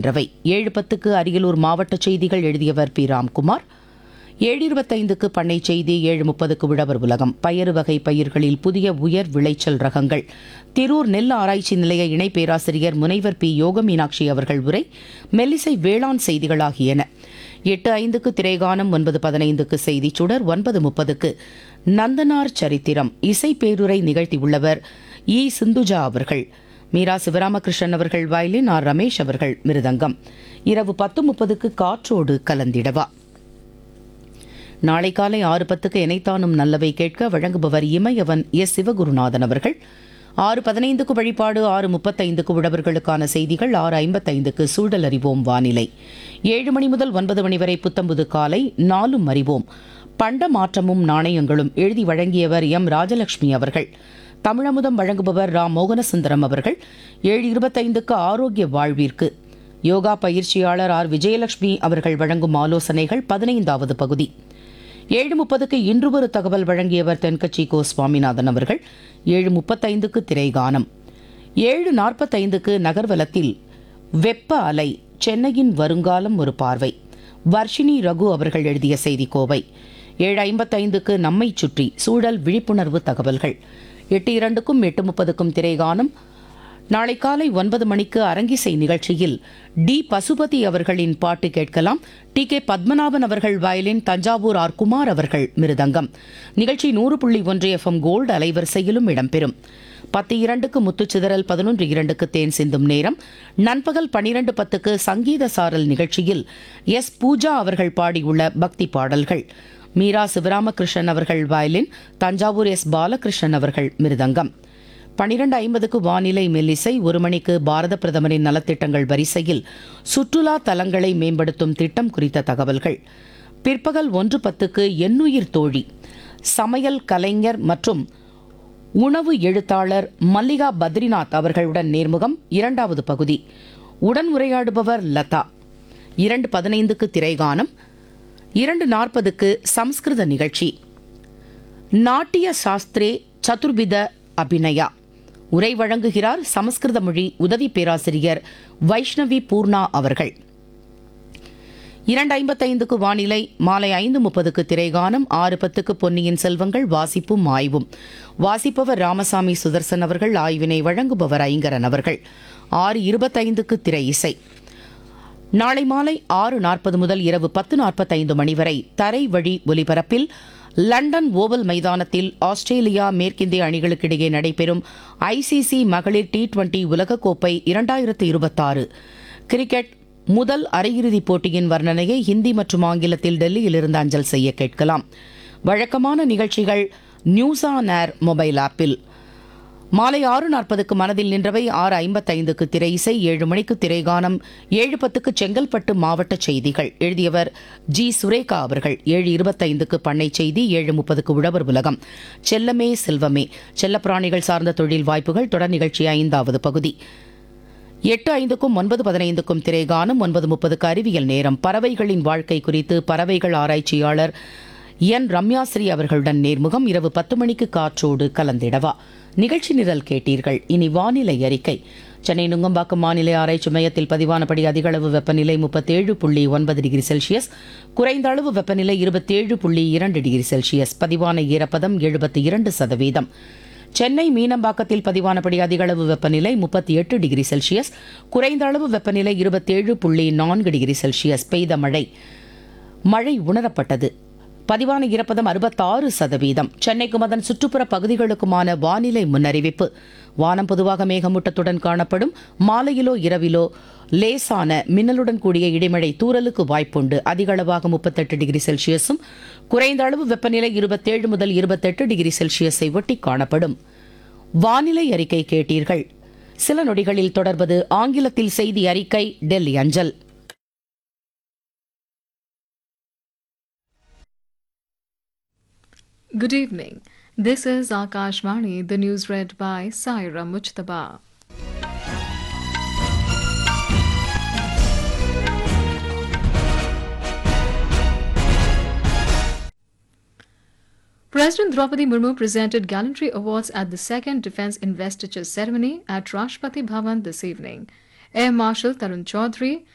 வென்றவை ஏழு பத்துக்கு அரியலூர் மாவட்ட செய்திகள் எழுதியவர் பி ராம்குமார் ஏழு இருபத்தைந்துக்கு பண்ணை செய்தி ஏழு முப்பதுக்கு உழவர் உலகம் பயறு வகை பயிர்களில் புதிய உயர் விளைச்சல் ரகங்கள் திரூர் நெல் ஆராய்ச்சி நிலைய இணை பேராசிரியர் முனைவர் பி யோக மீனாட்சி அவர்கள் உரை மெல்லிசை வேளாண் செய்திகள் ஆகியன எட்டு ஐந்துக்கு திரைகானம் ஒன்பது பதினைந்துக்கு செய்திச் சுடர் ஒன்பது முப்பதுக்கு நந்தனார் சரித்திரம் இசை பேருரை நிகழ்த்தியுள்ளவர் இ சிந்துஜா அவர்கள் மீரா சிவராமகிருஷ்ணன் அவர்கள் வயலின் ஆர் ரமேஷ் அவர்கள் மிருதங்கம் இரவு பத்து முப்பதுக்கு காற்றோடு கலந்திடவா நாளை காலை ஆறு பத்துக்கு இணைத்தானும் நல்லவை கேட்க வழங்குபவர் இமயவன் எஸ் சிவகுருநாதன் அவர்கள் ஆறு பதினைந்துக்கு வழிபாடு ஆறு முப்பத்தைந்துக்கு உழவர்களுக்கான செய்திகள் ஆறு ஐம்பத்தைந்துக்கு சூழல் அறிவோம் வானிலை ஏழு மணி முதல் ஒன்பது மணி வரை புத்தம்புது காலை நாலும் அறிவோம் பண்ட மாற்றமும் நாணயங்களும் எழுதி வழங்கியவர் எம் ராஜலட்சுமி அவர்கள் தமிழமுதம் வழங்குபவர் ரா மோகனசுந்தரம் அவர்கள் ஏழு இருபத்தைந்துக்கு ஆரோக்கிய வாழ்விற்கு யோகா பயிற்சியாளர் ஆர் விஜயலட்சுமி அவர்கள் வழங்கும் ஆலோசனைகள் பதினைந்தாவது பகுதி ஏழு முப்பதுக்கு இன்று ஒரு தகவல் வழங்கியவர் தென்கட்சி கோ சுவாமிநாதன் அவர்கள் ஏழு முப்பத்தைந்துக்கு திரைகானம் ஏழு நாற்பத்தைந்துக்கு நகர்வலத்தில் வெப்ப அலை சென்னையின் வருங்காலம் ஒரு பார்வை வர்ஷினி ரகு அவர்கள் எழுதிய செய்தி கோவை ஏழு ஐம்பத்தைந்துக்கு நம்மை சுற்றி சூழல் விழிப்புணர்வு தகவல்கள் எட்டு இரண்டுக்கும் எட்டு முப்பதுக்கும் திரைகானம் நாளை காலை ஒன்பது மணிக்கு அரங்கிசை நிகழ்ச்சியில் டி பசுபதி அவர்களின் பாட்டு கேட்கலாம் டி கே பத்மநாபன் அவர்கள் வயலின் தஞ்சாவூர் ஆர் குமார் அவர்கள் மிருதங்கம் நிகழ்ச்சி நூறு புள்ளி ஒன்று எஃப்எம் கோல்டு அலைவரிசையிலும் இடம்பெறும் பத்து இரண்டுக்கு முத்துச்சிதறல் பதினொன்று இரண்டுக்கு தேன் சிந்தும் நேரம் நண்பகல் பனிரெண்டு பத்துக்கு சங்கீத சாரல் நிகழ்ச்சியில் எஸ் பூஜா அவர்கள் பாடியுள்ள பக்தி பாடல்கள் மீரா சிவராமகிருஷ்ணன் அவர்கள் வயலின் தஞ்சாவூர் எஸ் பாலகிருஷ்ணன் அவர்கள் மிருதங்கம் பனிரெண்டு ஐம்பதுக்கு வானிலை மெல்லிசை ஒரு மணிக்கு பாரத பிரதமரின் நலத்திட்டங்கள் வரிசையில் சுற்றுலா தலங்களை மேம்படுத்தும் திட்டம் குறித்த தகவல்கள் பிற்பகல் ஒன்று பத்துக்கு எண்ணுயிர் தோழி சமையல் கலைஞர் மற்றும் உணவு எழுத்தாளர் மல்லிகா பத்ரிநாத் அவர்களுடன் நேர்முகம் இரண்டாவது பகுதி உடன் உரையாடுபவர் லதா இரண்டு பதினைந்துக்கு திரைகானம் இரண்டு நாற்பதுக்கு சம்ஸ்கிருத நிகழ்ச்சி நாட்டிய சாஸ்திரே சதுர்வித அபிநயா உரை வழங்குகிறார் சமஸ்கிருத மொழி உதவி பேராசிரியர் வைஷ்ணவி பூர்ணா அவர்கள் இரண்டு ஐம்பத்தைந்துக்கு வானிலை மாலை ஐந்து முப்பதுக்கு திரைகானம் ஆறு பத்துக்கு பொன்னியின் செல்வங்கள் வாசிப்பும் ஆய்வும் வாசிப்பவர் ராமசாமி சுதர்சன் அவர்கள் ஆய்வினை வழங்குபவர் ஐங்கரன் அவர்கள் ஆறு இருபத்தைந்துக்கு திரை இசை நாளை மாலை ஆறு நாற்பது முதல் இரவு பத்து நாற்பத்தைந்து மணி வரை தரை வழி ஒலிபரப்பில் லண்டன் ஓவல் மைதானத்தில் ஆஸ்திரேலியா மேற்கிந்திய அணிகளுக்கிடையே நடைபெறும் ஐசிசி மகளிர் டி டுவெண்டி உலகக்கோப்பை இரண்டாயிரத்து இருபத்தாறு கிரிக்கெட் முதல் அரையிறுதிப் போட்டியின் வர்ணனையை ஹிந்தி மற்றும் ஆங்கிலத்தில் டெல்லியிலிருந்து அஞ்சல் செய்ய கேட்கலாம் வழக்கமான நிகழ்ச்சிகள் நியூஸ் ஆன் ஏர் மொபைல் ஆப்பில் மாலை ஆறு நாற்பதுக்கு மனதில் நின்றவை ஆறு ஐம்பத்தைந்துக்கு திரை இசை ஏழு மணிக்கு திரைகானம் ஏழு பத்துக்கு செங்கல்பட்டு மாவட்ட செய்திகள் எழுதியவர் ஜி சுரேகா அவர்கள் ஏழு இருபத்தைந்துக்கு பண்ணை செய்தி ஏழு முப்பதுக்கு உழவர் உலகம் செல்லமே செல்வமே செல்லப்பிராணிகள் சார்ந்த தொழில் வாய்ப்புகள் தொடர் நிகழ்ச்சி ஐந்தாவது பகுதி எட்டு ஐந்துக்கும் ஒன்பது பதினைந்துக்கும் திரைகானம் ஒன்பது முப்பதுக்கு அறிவியல் நேரம் பறவைகளின் வாழ்க்கை குறித்து பறவைகள் ஆராய்ச்சியாளர் என் ரம்யாஸ்ரீ அவர்களுடன் நேர்முகம் இரவு பத்து மணிக்கு காற்றோடு கலந்திடவா நிகழ்ச்சி நிரல் கேட்டீர்கள் இனி வானிலை அறிக்கை சென்னை நுங்கம்பாக்கம் வானிலை ஆராய்ச்சி மையத்தில் பதிவானபடி அதிகளவு வெப்பநிலை முப்பத்தேழு புள்ளி ஒன்பது டிகிரி செல்சியஸ் குறைந்த அளவு வெப்பநிலை இருபத்தேழு புள்ளி இரண்டு டிகிரி செல்சியஸ் பதிவான ஈரப்பதம் எழுபத்தி இரண்டு சதவீதம் சென்னை மீனம்பாக்கத்தில் பதிவானபடி அதிகளவு வெப்பநிலை முப்பத்தி எட்டு டிகிரி செல்சியஸ் குறைந்த அளவு வெப்பநிலை இருபத்தேழு புள்ளி நான்கு டிகிரி செல்சியஸ் பெய்த மழை மழை உணரப்பட்டது பதிவான ஈரப்பதம் அறுபத்தாறு சதவீதம் சென்னைக்கும் அதன் சுற்றுப்புற பகுதிகளுக்குமான வானிலை முன்னறிவிப்பு வானம் பொதுவாக மேகமூட்டத்துடன் காணப்படும் மாலையிலோ இரவிலோ லேசான மின்னலுடன் கூடிய இடிமழை தூறலுக்கு வாய்ப்புண்டு அதிகளவாக முப்பத்தெட்டு டிகிரி செல்சியஸும் குறைந்த அளவு வெப்பநிலை இருபத்தேழு முதல் இருபத்தெட்டு டிகிரி செல்சியஸை ஒட்டி காணப்படும் வானிலை அறிக்கை கேட்டீர்கள் சில நொடிகளில் தொடர்வது ஆங்கிலத்தில் செய்தி அறிக்கை டெல்லி அஞ்சல் Good evening. This is Akashvani, the news read by Saira Mujtaba. President Draupadi Murmu presented gallantry awards at the second Defence Investiture ceremony at Rashtrapati Bhavan this evening. Air Marshal Tarun Chaudhary,